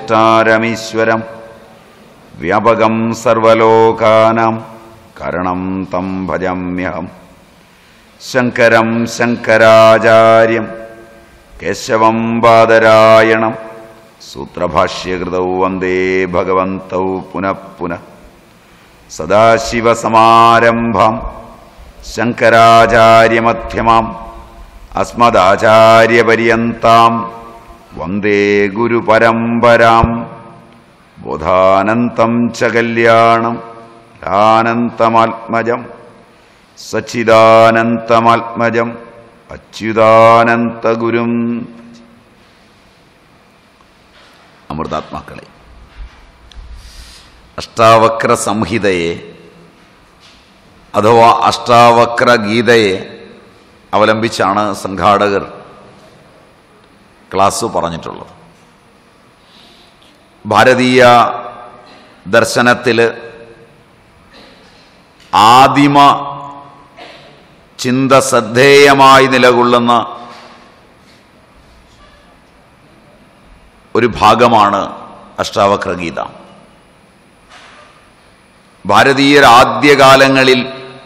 ദ്രഷ്ടാരമീശ്വരം വ്യാപകം സർവലോകാനാം കരണം തം ഭജമ്യഹം ശങ്കരം ശങ്കരാചാര്യം കേശവം ബാദരായണം സൂത്രഭാഷ്യകൃതൗ വന്ദേ ഭഗവന്തൗ പുനഃ പുനഃ സദാശിവസമാരംഭാം ശങ്കരാചാര്യമധ്യമാം അസ്മദാചാര്യപര്യന്താം വന്ദേ ഗുരുപരമ്പരാം ബോധാനന്തം ച കല്യാണം ആനന്തമാത്മജം സച്ചിദാനന്തമാത്മജം അച്യുതാനന്തഗുരും അമൃതാത്മാക്കളെ അഷ്ടാവക്ര സംഹിതയെ അഥവാ അഷ്ടാവക്ര ഗീതയെ അവലംബിച്ചാണ് സംഘാടകർ ക്ലാസ് പറഞ്ഞിട്ടുള്ളത് ഭാരതീയ ദർശനത്തിൽ ആദിമ ചിന്ത ശ്രദ്ധേയമായി നിലകൊള്ളുന്ന ഒരു ഭാഗമാണ് അഷ്ടാവക്രഗീത ഭാരതീയർ ആദ്യകാലങ്ങളിൽ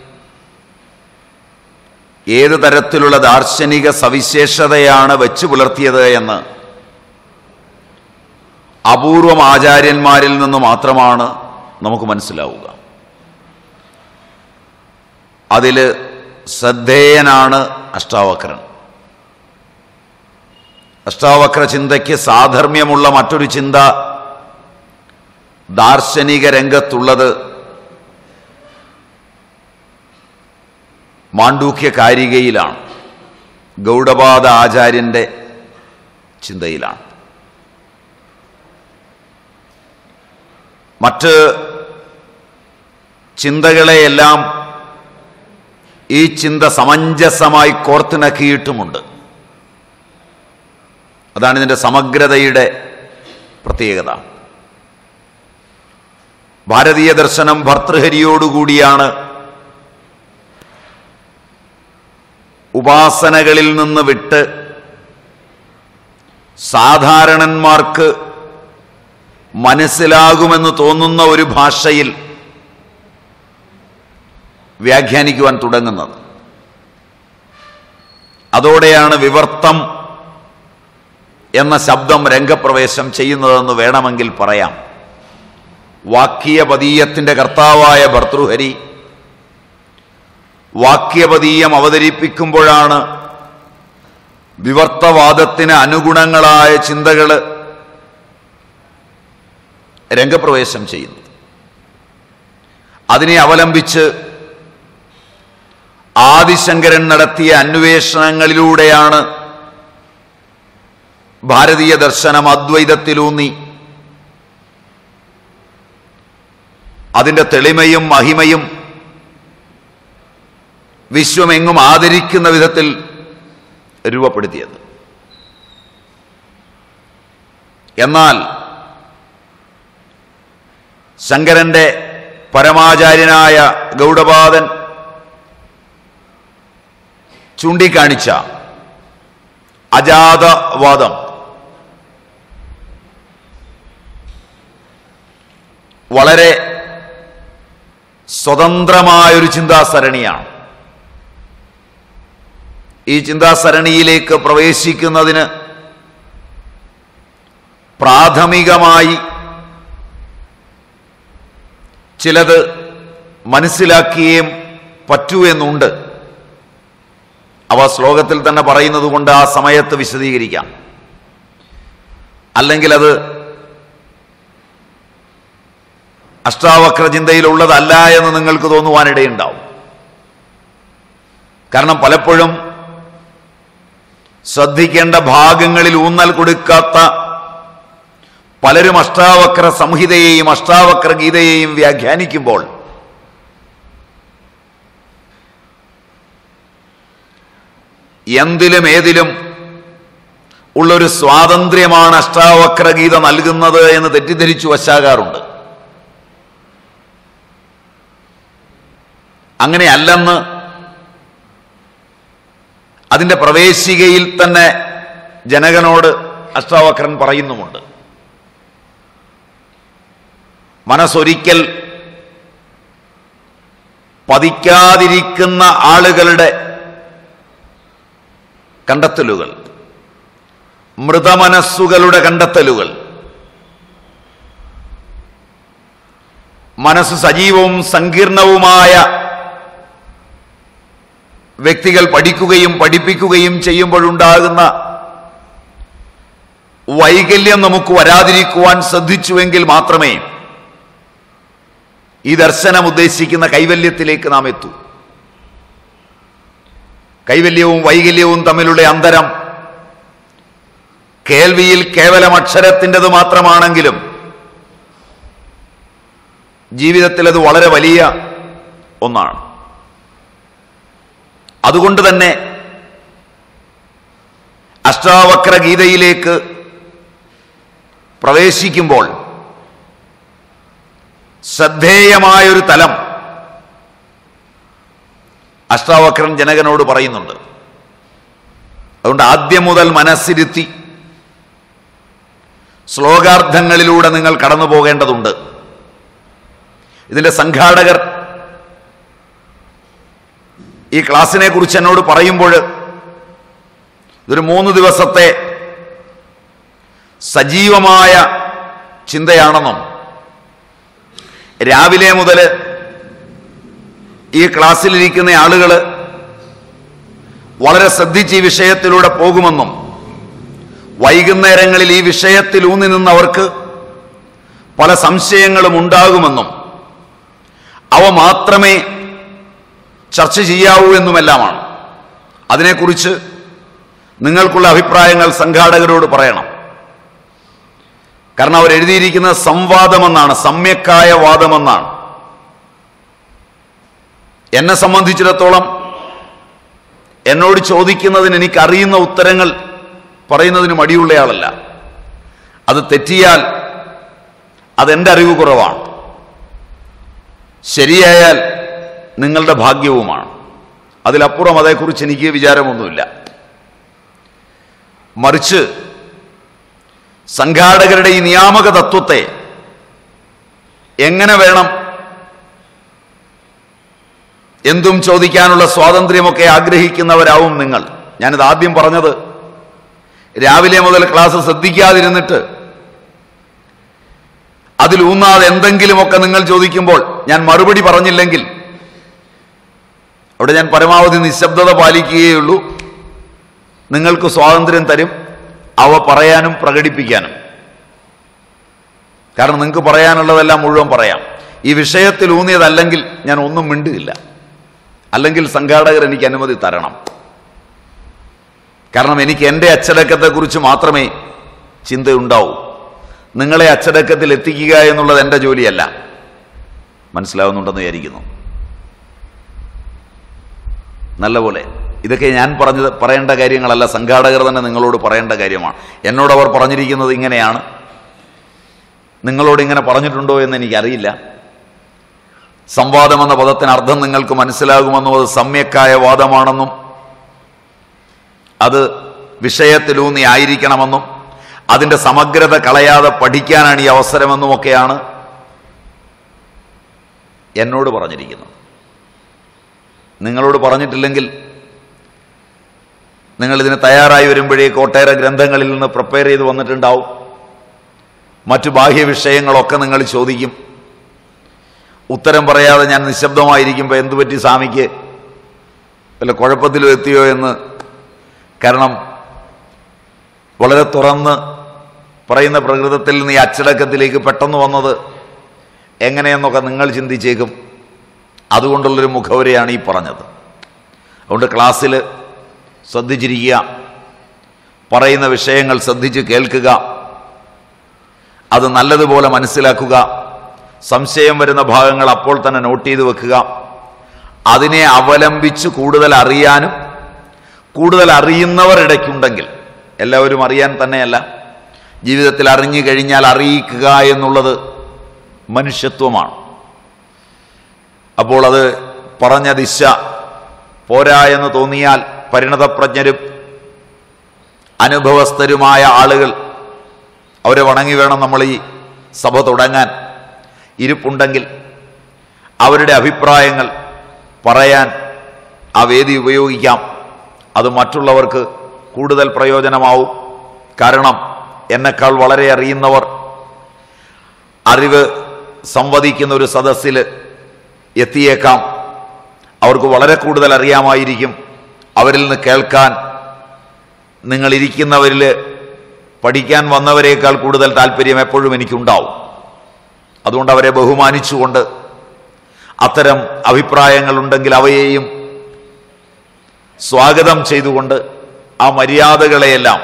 ഏത് തരത്തിലുള്ള ദാർശനിക സവിശേഷതയാണ് വെച്ചു പുലർത്തിയത് എന്ന് അപൂർവം ആചാര്യന്മാരിൽ നിന്ന് മാത്രമാണ് നമുക്ക് മനസ്സിലാവുക അതിൽ ശ്രദ്ധേയനാണ് അഷ്ടാവക്രൻ അഷ്ടാവക്ര ചിന്തയ്ക്ക് സാധർമ്യമുള്ള മറ്റൊരു ചിന്ത ദാർശനിക രംഗത്തുള്ളത് മാണ്ഡൂക്യ കാരികയിലാണ് ഗൗഡപാദ ആചാര്യന്റെ ചിന്തയിലാണ് മറ്റ് ചിന്തകളെയെല്ലാം ഈ ചിന്ത സമഞ്ജസമായി കോർത്തിണക്കിയിട്ടുമുണ്ട് അതാണ് ഇതിൻ്റെ സമഗ്രതയുടെ പ്രത്യേകത ഭാരതീയ ദർശനം ഭർതൃഹരിയോടുകൂടിയാണ് ഉപാസനകളിൽ നിന്ന് വിട്ട് സാധാരണന്മാർക്ക് മനസ്സിലാകുമെന്ന് തോന്നുന്ന ഒരു ഭാഷയിൽ വ്യാഖ്യാനിക്കുവാൻ തുടങ്ങുന്നത് അതോടെയാണ് വിവർത്തം എന്ന ശബ്ദം രംഗപ്രവേശം ചെയ്യുന്നതെന്ന് വേണമെങ്കിൽ പറയാം വാക്യപതീയത്തിൻ്റെ കർത്താവായ ഭർതൃഹരി വാക്യപതീയം അവതരിപ്പിക്കുമ്പോഴാണ് വിവർത്തവാദത്തിന് അനുഗുണങ്ങളായ ചിന്തകൾ രംഗപ്രവേശം ചെയ്യുന്നു അതിനെ അവലംബിച്ച് ആദിശങ്കരൻ നടത്തിയ അന്വേഷണങ്ങളിലൂടെയാണ് ഭാരതീയ ദർശനം അദ്വൈതത്തിലൂന്നി അതിൻ്റെ തെളിമയും മഹിമയും വിശ്വമെങ്ങും ആദരിക്കുന്ന വിധത്തിൽ രൂപപ്പെടുത്തിയത് എന്നാൽ ശങ്കരന്റെ പരമാചാര്യനായ ഗൗഡപാദൻ ചൂണ്ടിക്കാണിച്ച അജാതവാദം വളരെ സ്വതന്ത്രമായൊരു ചിന്താസരണിയാണ് ഈ ചിന്താസരണിയിലേക്ക് പ്രവേശിക്കുന്നതിന് പ്രാഥമികമായി ചിലത് മനസ്സിലാക്കിയേം പറ്റൂ എന്നുണ്ട് അവ ശ്ലോകത്തിൽ തന്നെ പറയുന്നത് കൊണ്ട് ആ സമയത്ത് വിശദീകരിക്കാം അല്ലെങ്കിൽ അത് അഷ്ടാവക്ര ചിന്തയിലുള്ളതല്ല എന്ന് നിങ്ങൾക്ക് തോന്നുവാനിടയുണ്ടാവും കാരണം പലപ്പോഴും ശ്രദ്ധിക്കേണ്ട ഭാഗങ്ങളിൽ ഊന്നൽ കൊടുക്കാത്ത പലരും അഷ്ടാവക്ര സംഹിതയെയും അഷ്ടാവക്ര ഗീതയെയും വ്യാഖ്യാനിക്കുമ്പോൾ എന്തിലും ഏതിലും ഉള്ളൊരു സ്വാതന്ത്ര്യമാണ് അഷ്ടാവക്ര ഗീത നൽകുന്നത് എന്ന് തെറ്റിദ്ധരിച്ചു വശാകാറുണ്ട് അങ്ങനെയല്ലെന്ന് അതിൻ്റെ പ്രവേശികയിൽ തന്നെ ജനകനോട് അഷ്ടാവക്രൻ പറയുന്നുമുണ്ട് മനസ്സൊരിക്കൽ പതിക്കാതിരിക്കുന്ന ആളുകളുടെ കണ്ടെത്തലുകൾ മൃതമനസ്സുകളുടെ കണ്ടെത്തലുകൾ മനസ്സ് സജീവവും സങ്കീർണവുമായ വ്യക്തികൾ പഠിക്കുകയും പഠിപ്പിക്കുകയും ചെയ്യുമ്പോഴുണ്ടാകുന്ന വൈകല്യം നമുക്ക് വരാതിരിക്കുവാൻ ശ്രദ്ധിച്ചുവെങ്കിൽ മാത്രമേ ഈ ദർശനം ഉദ്ദേശിക്കുന്ന കൈവല്യത്തിലേക്ക് നാം എത്തൂ കൈവല്യവും വൈകല്യവും തമ്മിലുള്ള അന്തരം കേൾവിയിൽ കേവലം അക്ഷരത്തിൻ്റെത് മാത്രമാണെങ്കിലും ജീവിതത്തിൽ അത് വളരെ വലിയ ഒന്നാണ് അതുകൊണ്ട് തന്നെ അഷ്ടാവക്ര ഗീതയിലേക്ക് പ്രവേശിക്കുമ്പോൾ ശ്രദ്ധേയമായൊരു തലം അഷ്ടാവക്രൻ ജനകനോട് പറയുന്നുണ്ട് അതുകൊണ്ട് ആദ്യം മുതൽ മനസ്സിരുത്തി ശ്ലോകാർത്ഥങ്ങളിലൂടെ നിങ്ങൾ കടന്നു പോകേണ്ടതുണ്ട് ഇതിന്റെ സംഘാടകർ ഈ ക്ലാസ്സിനെ കുറിച്ച് എന്നോട് പറയുമ്പോൾ ഇതൊരു മൂന്ന് ദിവസത്തെ സജീവമായ ചിന്തയാണെന്നും രാവിലെ മുതൽ ഈ ക്ലാസ്സിലിരിക്കുന്ന ആളുകൾ വളരെ ശ്രദ്ധിച്ച് ഈ വിഷയത്തിലൂടെ പോകുമെന്നും വൈകുന്നേരങ്ങളിൽ ഈ വിഷയത്തിൽ ഊന്നി നിന്നവർക്ക് പല സംശയങ്ങളും ഉണ്ടാകുമെന്നും അവ മാത്രമേ ചർച്ച ചെയ്യാവൂ എന്നുമെല്ലാമാണ് അതിനെക്കുറിച്ച് നിങ്ങൾക്കുള്ള അഭിപ്രായങ്ങൾ സംഘാടകരോട് പറയണം കാരണം അവർ എഴുതിയിരിക്കുന്നത് സംവാദമെന്നാണ് സമ്യക്കായ വാദമെന്നാണ് എന്നെ സംബന്ധിച്ചിടത്തോളം എന്നോട് ചോദിക്കുന്നതിന് എനിക്കറിയുന്ന ഉത്തരങ്ങൾ പറയുന്നതിന് മടിയുള്ളയാളല്ല അത് തെറ്റിയാൽ അതെൻ്റെ അറിവ് കുറവാണ് ശരിയായാൽ നിങ്ങളുടെ ഭാഗ്യവുമാണ് അതിലപ്പുറം അതേക്കുറിച്ച് എനിക്ക് വിചാരമൊന്നുമില്ല മറിച്ച് സംഘാടകരുടെ ഈ നിയാമക തത്വത്തെ എങ്ങനെ വേണം എന്തും ചോദിക്കാനുള്ള സ്വാതന്ത്ര്യമൊക്കെ ആഗ്രഹിക്കുന്നവരാവും നിങ്ങൾ ഞാനിത് ആദ്യം പറഞ്ഞത് രാവിലെ മുതൽ ക്ലാസ് ശ്രദ്ധിക്കാതിരുന്നിട്ട് അതിലൂന്നാതെ എന്തെങ്കിലുമൊക്കെ നിങ്ങൾ ചോദിക്കുമ്പോൾ ഞാൻ മറുപടി പറഞ്ഞില്ലെങ്കിൽ അവിടെ ഞാൻ പരമാവധി നിശബ്ദത പാലിക്കുകയുള്ളൂ നിങ്ങൾക്ക് സ്വാതന്ത്ര്യം തരും അവ പറയാനും പ്രകടിപ്പിക്കാനും കാരണം നിങ്ങൾക്ക് പറയാനുള്ളതെല്ലാം മുഴുവൻ പറയാം ഈ വിഷയത്തിൽ ഊന്നിയതല്ലെങ്കിൽ ഞാൻ ഒന്നും മിണ്ടുകയില്ല അല്ലെങ്കിൽ സംഘാടകർ എനിക്ക് അനുമതി തരണം കാരണം എനിക്ക് എൻ്റെ അച്ചടക്കത്തെക്കുറിച്ച് മാത്രമേ ചിന്തയുണ്ടാവൂ നിങ്ങളെ അച്ചടക്കത്തിൽ എത്തിക്കുക എന്നുള്ളത് എൻ്റെ ജോലിയല്ല മനസ്സിലാവുന്നുണ്ടെന്ന് വിചാരിക്കുന്നു നല്ലപോലെ ഇതൊക്കെ ഞാൻ പറഞ്ഞത് പറയേണ്ട കാര്യങ്ങളല്ല സംഘാടകർ തന്നെ നിങ്ങളോട് പറയേണ്ട കാര്യമാണ് എന്നോട് അവർ പറഞ്ഞിരിക്കുന്നത് ഇങ്ങനെയാണ് നിങ്ങളോട് ഇങ്ങനെ പറഞ്ഞിട്ടുണ്ടോ എന്ന് എനിക്കറിയില്ല സംവാദം എന്ന പദത്തിന് അർത്ഥം നിങ്ങൾക്ക് മനസ്സിലാകുമെന്നും അത് സമ്യക്കായ വാദമാണെന്നും അത് വിഷയത്തിലൂന്നി ആയിരിക്കണമെന്നും അതിൻ്റെ സമഗ്രത കളയാതെ പഠിക്കാനാണ് ഈ അവസരമെന്നും ഒക്കെയാണ് എന്നോട് പറഞ്ഞിരിക്കുന്നത് നിങ്ങളോട് പറഞ്ഞിട്ടില്ലെങ്കിൽ നിങ്ങൾ ഇതിന് തയ്യാറായി വരുമ്പോഴേക്ക് ഒട്ടേറെ ഗ്രന്ഥങ്ങളിൽ നിന്ന് പ്രിപ്പയർ ചെയ്ത് വന്നിട്ടുണ്ടാവും മറ്റു ബാഹ്യ വിഷയങ്ങളൊക്കെ നിങ്ങൾ ചോദിക്കും ഉത്തരം പറയാതെ ഞാൻ നിശബ്ദമായിരിക്കുമ്പോൾ എന്തു പറ്റി സ്വാമിക്ക് വല്ല കുഴപ്പത്തിലും എത്തിയോ എന്ന് കാരണം വളരെ തുറന്ന് പറയുന്ന പ്രകൃതത്തിൽ നിന്ന് ഈ അച്ചടക്കത്തിലേക്ക് പെട്ടെന്ന് വന്നത് എങ്ങനെയെന്നൊക്കെ നിങ്ങൾ ചിന്തിച്ചേക്കും അതുകൊണ്ടുള്ളൊരു മുഖവരെയാണ് ഈ പറഞ്ഞത് അതുകൊണ്ട് ക്ലാസ്സിൽ ശ്രദ്ധിച്ചിരിക്കുക പറയുന്ന വിഷയങ്ങൾ ശ്രദ്ധിച്ച് കേൾക്കുക അത് നല്ലതുപോലെ മനസ്സിലാക്കുക സംശയം വരുന്ന ഭാഗങ്ങൾ അപ്പോൾ തന്നെ നോട്ട് ചെയ്ത് വെക്കുക അതിനെ അവലംബിച്ച് കൂടുതൽ അറിയാനും കൂടുതൽ അറിയുന്നവർ ഇടയ്ക്കുണ്ടെങ്കിൽ എല്ലാവരും അറിയാൻ തന്നെയല്ല ജീവിതത്തിൽ അറിഞ്ഞു കഴിഞ്ഞാൽ അറിയിക്കുക എന്നുള്ളത് മനുഷ്യത്വമാണ് അപ്പോൾ അത് പറഞ്ഞ ദിശ പോരാ എന്ന് തോന്നിയാൽ പരിണതപ്രജ്ഞരും അനുഭവസ്ഥരുമായ ആളുകൾ അവരെ വണങ്ങി വേണം നമ്മൾ ഈ സഭ തുടങ്ങാൻ ഇരിപ്പുണ്ടെങ്കിൽ അവരുടെ അഭിപ്രായങ്ങൾ പറയാൻ ആ വേദി ഉപയോഗിക്കാം അത് മറ്റുള്ളവർക്ക് കൂടുതൽ പ്രയോജനമാവും കാരണം എന്നെക്കാൾ വളരെ അറിയുന്നവർ അറിവ് സംവദിക്കുന്ന ഒരു സദസ്സിൽ എത്തിയേക്കാം അവർക്ക് വളരെ കൂടുതൽ അറിയാമായിരിക്കും അവരിൽ നിന്ന് കേൾക്കാൻ നിങ്ങൾ ഇരിക്കുന്നവരിൽ പഠിക്കാൻ വന്നവരേക്കാൾ കൂടുതൽ താല്പര്യം എപ്പോഴും എനിക്കുണ്ടാവും അതുകൊണ്ട് അവരെ ബഹുമാനിച്ചുകൊണ്ട് അത്തരം അഭിപ്രായങ്ങളുണ്ടെങ്കിൽ അവയെയും സ്വാഗതം ചെയ്തുകൊണ്ട് ആ മര്യാദകളെയെല്ലാം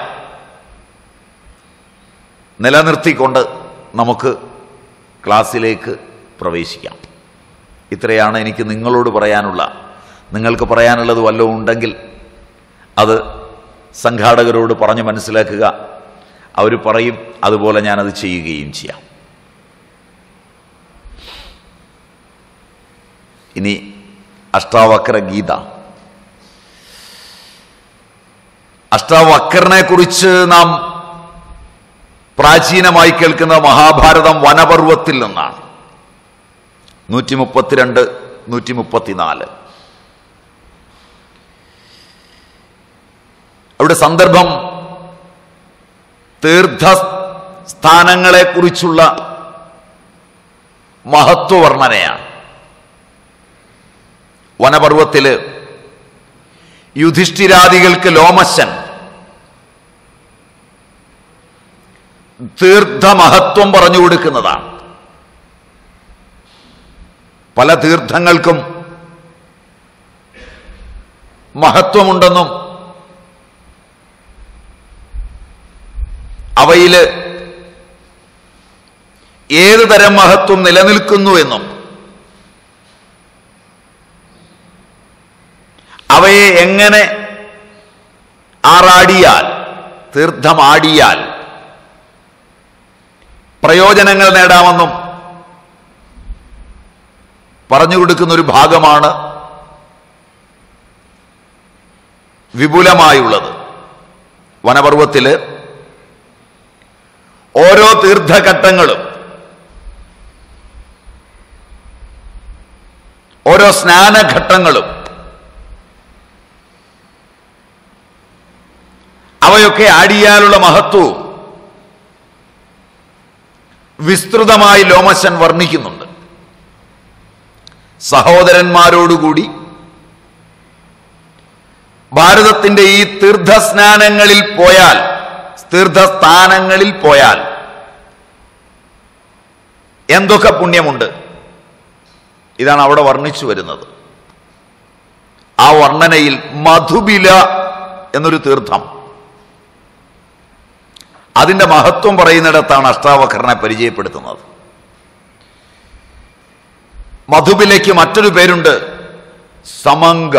നിലനിർത്തിക്കൊണ്ട് നമുക്ക് ക്ലാസ്സിലേക്ക് പ്രവേശിക്കാം ഇത്രയാണ് എനിക്ക് നിങ്ങളോട് പറയാനുള്ള നിങ്ങൾക്ക് പറയാനുള്ളത് വല്ലതും ഉണ്ടെങ്കിൽ അത് സംഘാടകരോട് പറഞ്ഞ് മനസ്സിലാക്കുക അവർ പറയും അതുപോലെ ഞാനത് ചെയ്യുകയും ചെയ്യാം ഇനി അഷ്ടാവക്ര ഗീത അഷ്ടാവക്രനെ കുറിച്ച് നാം പ്രാചീനമായി കേൾക്കുന്ന മഹാഭാരതം വനപർവത്തിൽ നിന്നാണ് നൂറ്റി മുപ്പത്തിരണ്ട് നൂറ്റി മുപ്പത്തിനാല് അവിടെ സന്ദർഭം തീർത്ഥസ്ഥാനങ്ങളെക്കുറിച്ചുള്ള മഹത്വവർണ്ണനയാണ് വനപർവത്തില് യുധിഷ്ഠിരാദികൾക്ക് ലോമശൻ തീർത്ഥമഹത്വം പറഞ്ഞു കൊടുക്കുന്നതാണ് പല തീർത്ഥങ്ങൾക്കും മഹത്വമുണ്ടെന്നും അവയില് ഏത് തരം മഹത്വം നിലനിൽക്കുന്നു എന്നും അവയെ എങ്ങനെ ആറാടിയാൽ തീർത്ഥമാടിയാൽ പ്രയോജനങ്ങൾ നേടാമെന്നും പറഞ്ഞു കൊടുക്കുന്ന ഒരു ഭാഗമാണ് വിപുലമായുള്ളത് വനപർവത്തില് ഓരോ തീർത്ഥഘട്ടങ്ങളും ഓരോ സ്നാനഘട്ടങ്ങളും അവയൊക്കെ ആടിയാലുള്ള മഹത്വവും വിസ്തൃതമായി ലോമശൻ വർണ്ണിക്കുന്നുണ്ട് സഹോദരന്മാരോടുകൂടി ഭാരതത്തിന്റെ ഈ തീർത്ഥസ്നാനങ്ങളിൽ പോയാൽ തീർത്ഥസ്ഥാനങ്ങളിൽ പോയാൽ എന്തൊക്കെ പുണ്യമുണ്ട് ഇതാണ് അവിടെ വർണ്ണിച്ചു വരുന്നത് ആ വർണ്ണനയിൽ മധുബില എന്നൊരു തീർത്ഥം അതിന്റെ മഹത്വം പറയുന്നിടത്താണ് അഷ്ടാവക്രനെ പരിചയപ്പെടുത്തുന്നത് മധുബിലയ്ക്ക് മറ്റൊരു പേരുണ്ട് സമങ്ക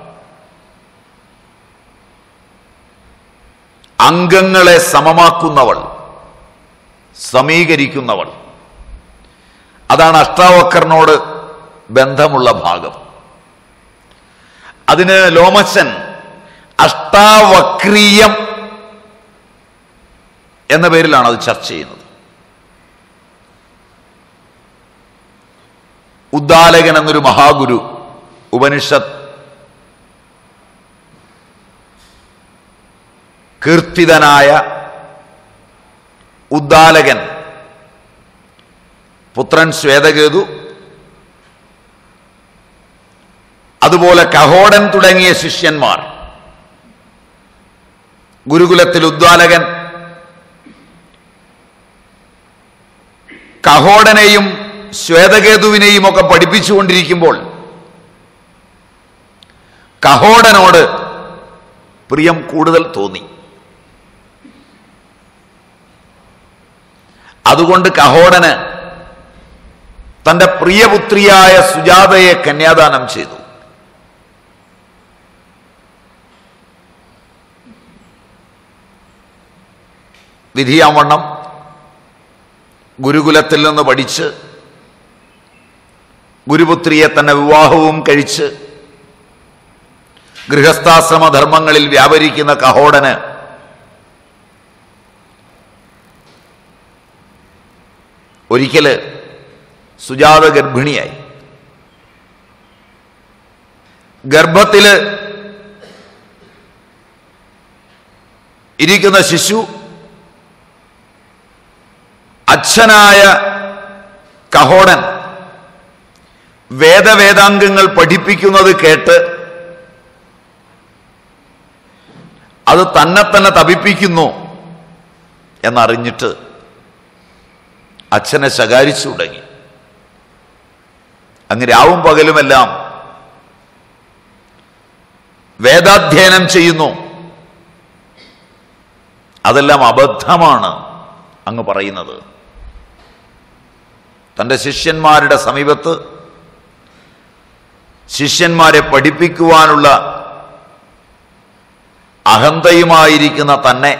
അംഗങ്ങളെ സമമാക്കുന്നവൾ സമീകരിക്കുന്നവൾ അതാണ് അഷ്ടാവക്കറിനോട് ബന്ധമുള്ള ഭാഗം അതിന് ലോമശൻ അഷ്ടാവക്രീയം എന്ന പേരിലാണ് അത് ചർച്ച ചെയ്യുന്നത് ഉദ്ദാലകൻ എന്നൊരു മഹാഗുരു ഉപനിഷത്ത് കീർത്തിതനായ ഉദ്ദാലകൻ പുത്രൻ ശ്വേതകേതു അതുപോലെ കഹോടൻ തുടങ്ങിയ ശിഷ്യന്മാർ ഗുരുകുലത്തിൽ ഉദ്ദാലകൻ കഹോടനെയും ശ്വേതകേതുവിനെയും ഒക്കെ പഠിപ്പിച്ചുകൊണ്ടിരിക്കുമ്പോൾ കഹോടനോട് പ്രിയം കൂടുതൽ തോന്നി അതുകൊണ്ട് കഹോടന് തന്റെ പ്രിയപുത്രിയായ സുജാതയെ കന്യാദാനം ചെയ്തു വിധിയാവണ്ണം ഗുരുകുലത്തിൽ നിന്ന് പഠിച്ച് ഗുരുപുത്രിയെ തന്നെ വിവാഹവും കഴിച്ച് ഗൃഹസ്ഥാശ്രമ ധർമ്മങ്ങളിൽ വ്യാപരിക്കുന്ന കഹോടന് ഒരിക്കല് സുജാത ഗർഭിണിയായി ഗർഭത്തില് ഇരിക്കുന്ന ശിശു അച്ഛനായ കഹോടൻ വേദവേദാംഗങ്ങൾ പഠിപ്പിക്കുന്നത് കേട്ട് അത് തന്നെ തന്നെ തപിപ്പിക്കുന്നു എന്നറിഞ്ഞിട്ട് അച്ഛനെ ശകാരിച്ചു തുടങ്ങി അങ്ങ് രാവും പകലുമെല്ലാം വേദാധ്യയനം ചെയ്യുന്നു അതെല്ലാം അബദ്ധമാണ് അങ്ങ് പറയുന്നത് തൻ്റെ ശിഷ്യന്മാരുടെ സമീപത്ത് ശിഷ്യന്മാരെ പഠിപ്പിക്കുവാനുള്ള അഹന്തയുമായിരിക്കുന്ന തന്നെ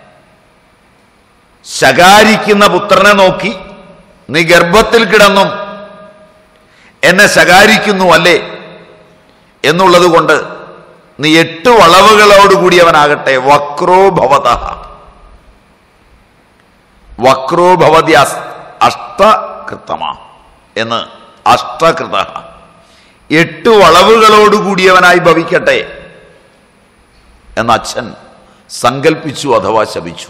ശകാരിക്കുന്ന പുത്രനെ നോക്കി നീ ഗർഭത്തിൽ കിടന്നും എന്നെ ശകാരിക്കുന്നു അല്ലേ എന്നുള്ളത് കൊണ്ട് നീ എട്ട് വളവുകളോടുകൂടിയവനാകട്ടെ വക്രോ ഭവത വക്രോ ഭവതി അസ്- അഷ്ടകൃതമ എന്ന് അഷ്ടകൃത എട്ട് വളവുകളോടുകൂടിയവനായി ഭവിക്കട്ടെ എന്ന് അച്ഛൻ സങ്കല്പിച്ചു അഥവാ ശപിച്ചു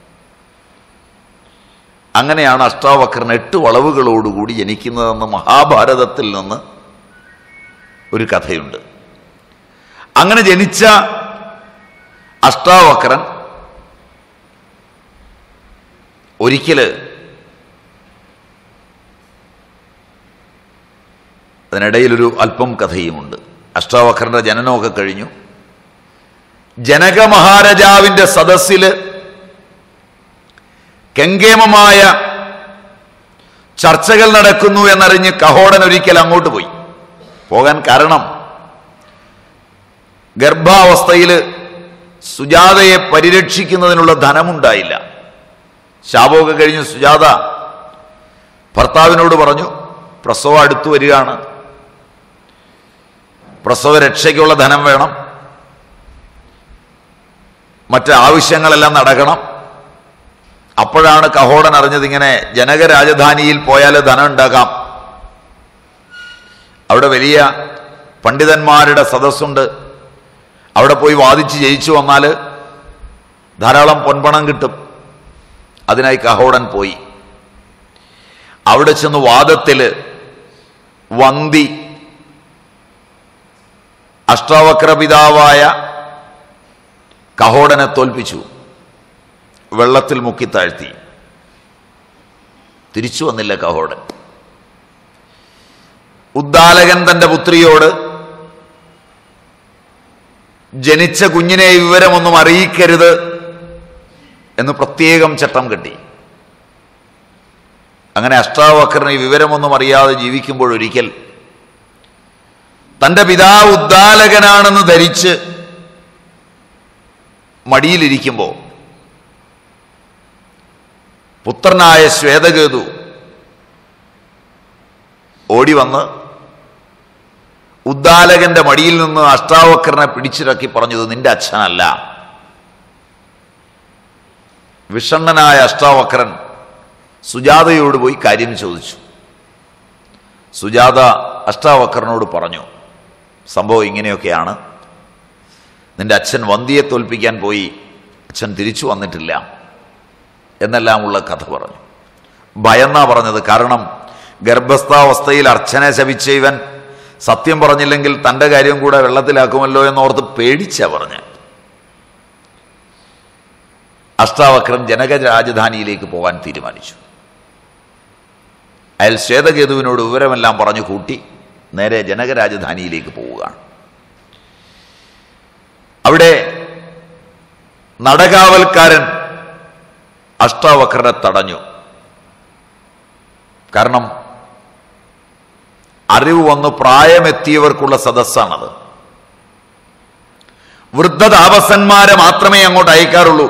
അങ്ങനെയാണ് അഷ്ടാവക്രൻ എട്ട് വളവുകളോടുകൂടി ജനിക്കുന്നതെന്ന് മഹാഭാരതത്തിൽ നിന്ന് ഒരു കഥയുണ്ട് അങ്ങനെ ജനിച്ച അഷ്ടാവക്രൻ ഒരിക്കല് അതിനിടയിലൊരു അല്പം കഥയുമുണ്ട് അഷ്ടാവക്രന്റെ ജനനമൊക്കെ കഴിഞ്ഞു ജനക മഹാരാജാവിന്റെ സദസ്സില് കെങ്കേമമായ ചർച്ചകൾ നടക്കുന്നു എന്നറിഞ്ഞ് കഹോടൻ ഒരിക്കൽ അങ്ങോട്ട് പോയി പോകാൻ കാരണം ഗർഭാവസ്ഥയിൽ സുജാതയെ പരിരക്ഷിക്കുന്നതിനുള്ള ധനമുണ്ടായില്ല ശാപമൊക്കെ കഴിഞ്ഞ് സുജാത ഭർത്താവിനോട് പറഞ്ഞു പ്രസവം അടുത്തു വരികയാണ് പ്രസവ രക്ഷയ്ക്കുള്ള ധനം വേണം മറ്റ് ആവശ്യങ്ങളെല്ലാം നടക്കണം അപ്പോഴാണ് കഹോടൻ അറിഞ്ഞത് ഇങ്ങനെ ജനക രാജധാനിയിൽ പോയാൽ ധനം ഉണ്ടാക്കാം അവിടെ വലിയ പണ്ഡിതന്മാരുടെ സദസ്സുണ്ട് അവിടെ പോയി വാദിച്ച് ജയിച്ചു വന്നാൽ ധാരാളം പൊൻപണം കിട്ടും അതിനായി കഹോടൻ പോയി അവിടെ ചെന്ന് വാദത്തിൽ വന്തി അഷ്ടാവക്ര പിതാവായ കഹോടനെ തോൽപ്പിച്ചു വെള്ളത്തിൽ മുക്കി താഴ്ത്തി തിരിച്ചു വന്നില്ല കഹോടൻ ഉദ്ദാലകൻ തന്റെ പുത്രിയോട് ജനിച്ച കുഞ്ഞിനെ ഈ വിവരമൊന്നും അറിയിക്കരുത് എന്ന് പ്രത്യേകം ചട്ടം കെട്ടി അങ്ങനെ അഷ്ടാവക്രൻ ഈ വിവരമൊന്നും അറിയാതെ ജീവിക്കുമ്പോഴൊരിക്കൽ തന്റെ പിതാവ് ഉദ്ദാലകനാണെന്ന് ധരിച്ച് മടിയിലിരിക്കുമ്പോൾ പുത്രനായ ശ്വേതകേതു ഓടി വന്ന് ഉദ്ദാലകന്റെ മടിയിൽ നിന്ന് അഷ്ടാവക്രനെ പിടിച്ചിറക്കി പറഞ്ഞത് നിന്റെ അച്ഛനല്ല വിഷണ്ണനായ അഷ്ടാവക്രൻ സുജാതയോട് പോയി കാര്യം ചോദിച്ചു സുജാത അഷ്ടാവക്രനോട് പറഞ്ഞു സംഭവം ഇങ്ങനെയൊക്കെയാണ് നിന്റെ അച്ഛൻ വന്തിയെ തോൽപ്പിക്കാൻ പോയി അച്ഛൻ തിരിച്ചു വന്നിട്ടില്ല എന്നെല്ലാമുള്ള കഥ പറഞ്ഞു ഭയന്നാ പറഞ്ഞത് കാരണം ഗർഭസ്ഥാവസ്ഥയിൽ അർച്ചനെ ശപിച്ച ഇവൻ സത്യം പറഞ്ഞില്ലെങ്കിൽ തൻ്റെ കാര്യം കൂടെ വെള്ളത്തിലാക്കുമല്ലോ എന്നോർത്ത് പേടിച്ചാ പറഞ്ഞ് അഷ്ടാവക്രൻ ജനക രാജധാനിയിലേക്ക് പോകാൻ തീരുമാനിച്ചു അയാൾ ശ്വേതകേതുവിനോട് വിവരമെല്ലാം പറഞ്ഞു കൂട്ടി നേരെ ജനക രാജധാനിയിലേക്ക് പോവുകയാണ് അവിടെ നടകാവൽക്കാരൻ അഷ്ടാവക്രനെ തടഞ്ഞു കാരണം അറിവ് വന്ന് പ്രായമെത്തിയവർക്കുള്ള സദസ്സാണത് വൃദ്ധതാപസന്മാരെ മാത്രമേ അങ്ങോട്ട് അയക്കാറുള്ളൂ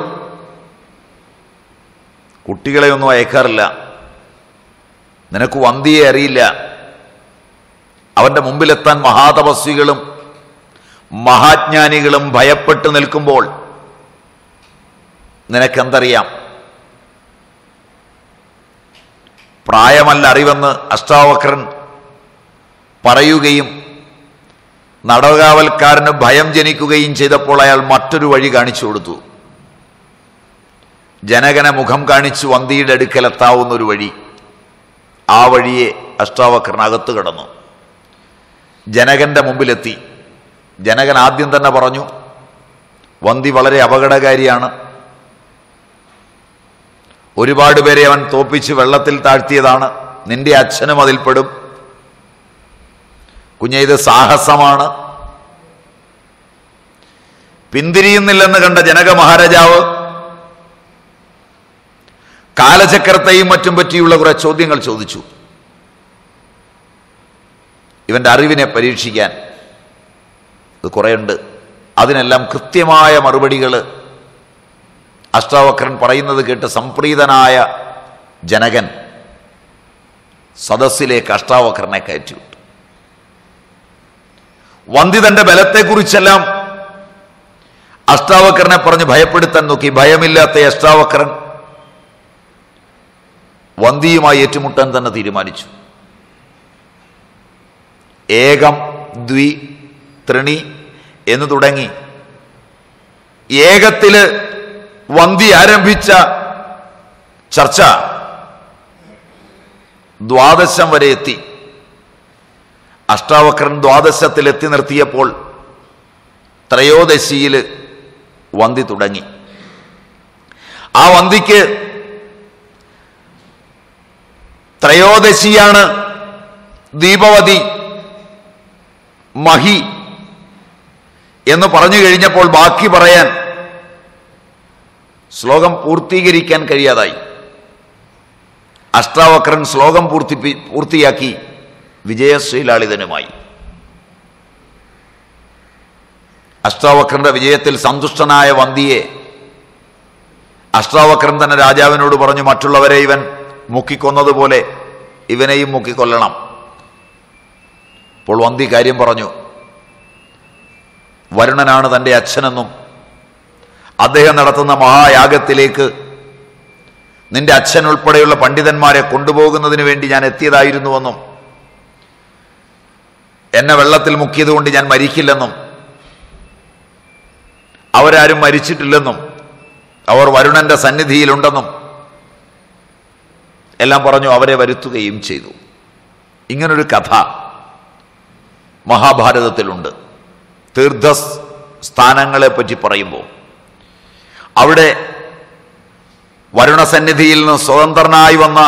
കുട്ടികളെ ഒന്നും അയക്കാറില്ല നിനക്ക് വന്തിയെ അറിയില്ല അവന്റെ മുമ്പിലെത്താൻ മഹാതപസ്വികളും മഹാജ്ഞാനികളും ഭയപ്പെട്ട് നിൽക്കുമ്പോൾ നിനക്കെന്തറിയാം പ്രായമല്ല അറിവെന്ന് അഷ്ടാവക്രൻ പറയുകയും നടകാവൽക്കാരന് ഭയം ജനിക്കുകയും ചെയ്തപ്പോൾ അയാൾ മറ്റൊരു വഴി കാണിച്ചു കൊടുത്തു ജനകനെ മുഖം കാണിച്ചു വന്തിയുടെ അടുക്കലെത്താവുന്ന ഒരു വഴി ആ വഴിയെ അഷ്ടാവക്രൻ അകത്ത് കടന്നു ജനകന്റെ മുമ്പിലെത്തി ജനകൻ ആദ്യം തന്നെ പറഞ്ഞു വന്തി വളരെ അപകടകാരിയാണ് ഒരുപാട് പേരെ അവൻ തോപ്പിച്ച് വെള്ളത്തിൽ താഴ്ത്തിയതാണ് നിന്റെ അച്ഛനും അതിൽപ്പെടും കുഞ്ഞെ ഇത് സാഹസമാണ് പിന്തിരിയുന്നില്ലെന്ന് കണ്ട ജനക മഹാരാജാവ് കാലചക്രത്തെയും മറ്റും പറ്റിയുള്ള കുറെ ചോദ്യങ്ങൾ ചോദിച്ചു ഇവന്റെ അറിവിനെ പരീക്ഷിക്കാൻ ഇത് കുറേയുണ്ട് അതിനെല്ലാം കൃത്യമായ മറുപടികൾ അഷ്ടാവക്രൻ പറയുന്നത് കേട്ട് സംപ്രീതനായ ജനകൻ സദസ്സിലേക്ക് അഷ്ടാവക്രനെ കയറ്റിവിട്ടു വന്തി തന്റെ ബലത്തെക്കുറിച്ചെല്ലാം അഷ്ടാവക്രനെ പറഞ്ഞ് ഭയപ്പെടുത്താൻ നോക്കി ഭയമില്ലാത്ത ഈ അഷ്ടാവക്രൻ വന്തിയുമായി ഏറ്റുമുട്ടാൻ തന്നെ തീരുമാനിച്ചു ഏകം ദ്വി ത്രിണി എന്ന് തുടങ്ങി ഏകത്തില് വന്തി ആരംഭിച്ച ചർച്ച ദ്വാദശം വരെ എത്തി അഷ്ടാവക്രൻ ദ്വാദശത്തിൽ എത്തി നിർത്തിയപ്പോൾ ത്രയോദശിയിൽ വന്തി തുടങ്ങി ആ വന്തിക്ക് ത്രയോദശിയാണ് ദീപവതി മഹി എന്ന് പറഞ്ഞു കഴിഞ്ഞപ്പോൾ ബാക്കി പറയാൻ ശ്ലോകം പൂർത്തീകരിക്കാൻ കഴിയാതായി അഷ്ടാവക്രൻ ശ്ലോകം പൂർത്തിപ്പി പൂർത്തിയാക്കി വിജയശ്രീലാളിതനുമായി അഷ്ടാവക്രന്റെ വിജയത്തിൽ സന്തുഷ്ടനായ വന്തിയെ അഷ്ടാവക്രൻ തന്നെ രാജാവിനോട് പറഞ്ഞു മറ്റുള്ളവരെ ഇവൻ മുക്കിക്കൊന്നതുപോലെ ഇവനെയും മുക്കിക്കൊല്ലണം അപ്പോൾ വന്തി കാര്യം പറഞ്ഞു വരുണനാണ് തൻ്റെ അച്ഛനെന്നും അദ്ദേഹം നടത്തുന്ന മഹായാഗത്തിലേക്ക് നിന്റെ അച്ഛൻ ഉൾപ്പെടെയുള്ള പണ്ഡിതന്മാരെ കൊണ്ടുപോകുന്നതിന് വേണ്ടി ഞാൻ എത്തിയതായിരുന്നുവെന്നും എന്നെ വെള്ളത്തിൽ മുക്കിയതുകൊണ്ട് ഞാൻ മരിക്കില്ലെന്നും അവരാരും മരിച്ചിട്ടില്ലെന്നും അവർ വരുണന്റെ സന്നിധിയിലുണ്ടെന്നും എല്ലാം പറഞ്ഞു അവരെ വരുത്തുകയും ചെയ്തു ഇങ്ങനൊരു കഥ മഹാഭാരതത്തിലുണ്ട് തീർത്ഥ സ്ഥാനങ്ങളെ പറ്റി പറയുമ്പോൾ അവിടെ വരുണസന്നിധിയിൽ നിന്ന് സ്വതന്ത്രനായി വന്ന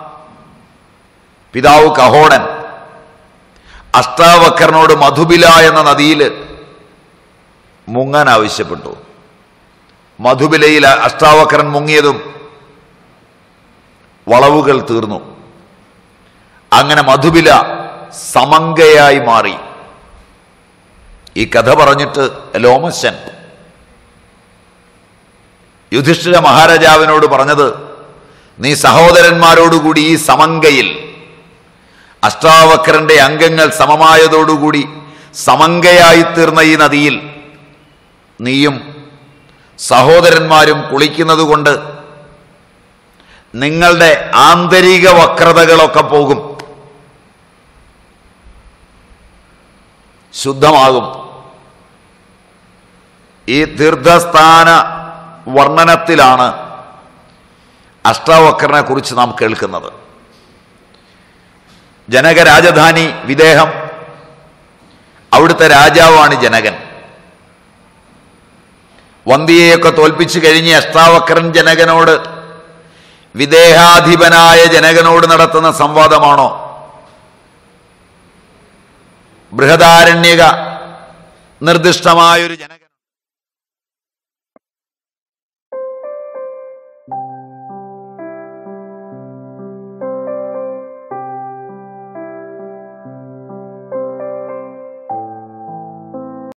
പിതാവ് കഹോടൻ അഷ്ടാവക്കറിനോട് മധുബില എന്ന നദിയിൽ മുങ്ങാൻ ആവശ്യപ്പെട്ടു മധുബിലയിൽ അഷ്ടാവക്കരൻ മുങ്ങിയതും വളവുകൾ തീർന്നു അങ്ങനെ മധുബില സമങ്കയായി മാറി ഈ കഥ പറഞ്ഞിട്ട് ലോമശൻ യുധിഷ്ഠിര മഹാരാജാവിനോട് പറഞ്ഞത് നീ സഹോദരന്മാരോടുകൂടി ഈ സമങ്കയിൽ അഷ്ടാവക്രന്റെ അംഗങ്ങൾ സമമായതോടുകൂടി സമങ്കയായി തീർന്ന ഈ നദിയിൽ നീയും സഹോദരന്മാരും കുളിക്കുന്നത് കൊണ്ട് നിങ്ങളുടെ ആന്തരിക വക്രതകളൊക്കെ പോകും ശുദ്ധമാകും ഈ തീർത്ഥസ്ഥാന വർണ്ണനത്തിലാണ് അഷ്ടാവക്രനെ കുറിച്ച് നാം കേൾക്കുന്നത് ജനക രാജധാനി വിദേഹം അവിടുത്തെ രാജാവാണ് ജനകൻ വന്തിയെയൊക്കെ തോൽപ്പിച്ചു കഴിഞ്ഞ് അഷ്ടാവക്രൻ ജനകനോട് വിദേഹാധിപനായ ജനകനോട് നടത്തുന്ന സംവാദമാണോ ബൃഹദാരണ്യക നിർദ്ദിഷ്ടമായൊരു ജനക